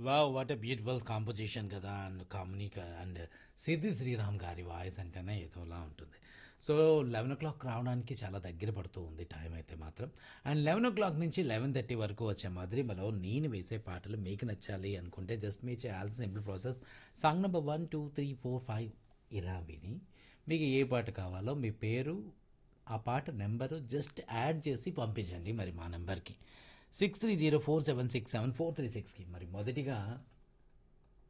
wow what a beautiful composition కదా and కామెనీ and Siddhi Sriram గారి వాయిస్ అంటేనే ఏదోలా ఉంటుంది సో లెవెన్ ఓ క్లాక్ రావడానికి చాలా దగ్గర పడుతూ ఉంది టైం అయితే మాత్రం అండ్ లెవెన్ ఓ క్లాక్ నుంచి లెవెన్ థర్టీ వరకు వచ్చే మధురిమలో నేను వేసే పాటలు మీకు నచ్చాలి అనుకుంటే జస్ట్ మీరు చేయాల్సిన simple process song number one two three four five ఇలా విని మీకు ఏ పాట కావాలో మీ పేరు ఆ పాట నెంబరు జస్ట్ యాడ్ చేసి పంపించండి మరి మా నెంబర్కి six three zero four seven six seven four three సిక్స్కి మరి మొదటిగా